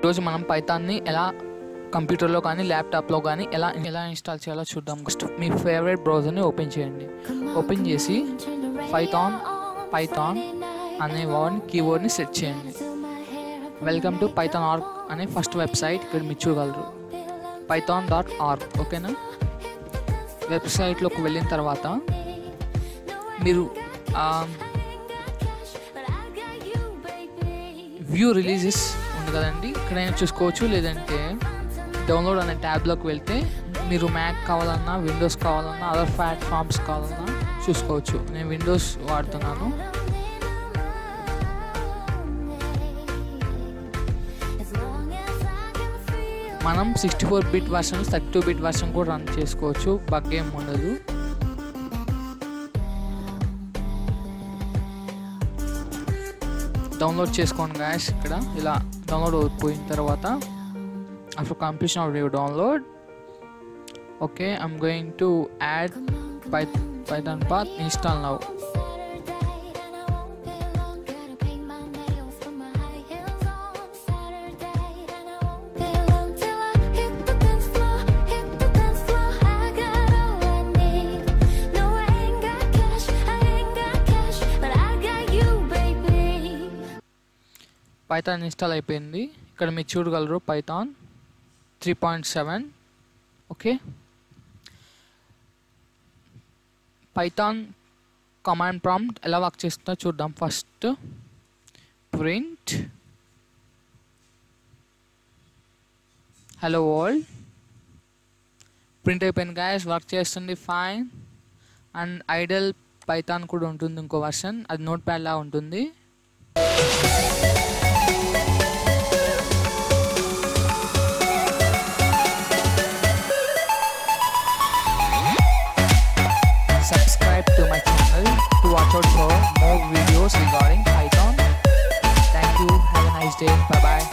ఈరోజు మనం పైథాన్ని ఎలా కంప్యూటర్లో కానీ ల్యాప్టాప్లో కానీ ఎలా ఎలా ఇన్స్టాల్ చేయాలో చూద్దాం ఫస్ట్ మీ ఫేవరెట్ బ్రౌజర్ని ఓపెన్ చేయండి ఓపెన్ చేసి పైథాన్ పైథాన్ అనే వర్డ్ కీవర్డ్ని సెట్ చేయండి వెల్కమ్ టు పైథాన్ ఆర్గ్ అనే ఫస్ట్ వెబ్సైట్ ఇక్కడ మీరు చూడగలరు పైథాన్ డాట్ ఆర్గ్ ఓకేనా వెబ్సైట్లోకి వెళ్ళిన తర్వాత మీరు వ్యూ రిలీజెస్ ఉంది కదండి ఇక్కడైనా చూసుకోవచ్చు లేదంటే డౌన్లోడ్ అనే ట్యాబ్లోకి వెళ్తే మీరు మ్యాక్ కావాలన్నా విండోస్ కావాలన్నా అదర్ ప్లాట్ఫామ్స్ కావాలన్నా చూసుకోవచ్చు నేను విండోస్ వాడుతున్నాను మనం sixty four bit version thirty two bit version కూడా రన్ చేసుకోవచ్చు బగ్ ఏం ఉండదు డౌన్లోడ్ చేసుకోండి గాయస్ ఇక్కడ ఇలా డౌన్లోడ్ అయిపోయిన తర్వాత after completion of your download okay I'm going to add py Python path install now Python install అయిపోయింది ఇక్కడ మీరు చూడగలరు Python three point seven okay Python command prompt ఎలా వర్క్ చేస్తుందో చూద్దాం first print hello world print అయిపోయింది guys work చేస్తుంది fine and IDLE Python కూడా ఉంటుంది ఇంకో వర్షన్ అది నోట్ ప్యాడ్ లా ఉంటుంది subscribe to my channel to watch out for more videos regarding Python. Thank you. Have a nice day. Bye bye.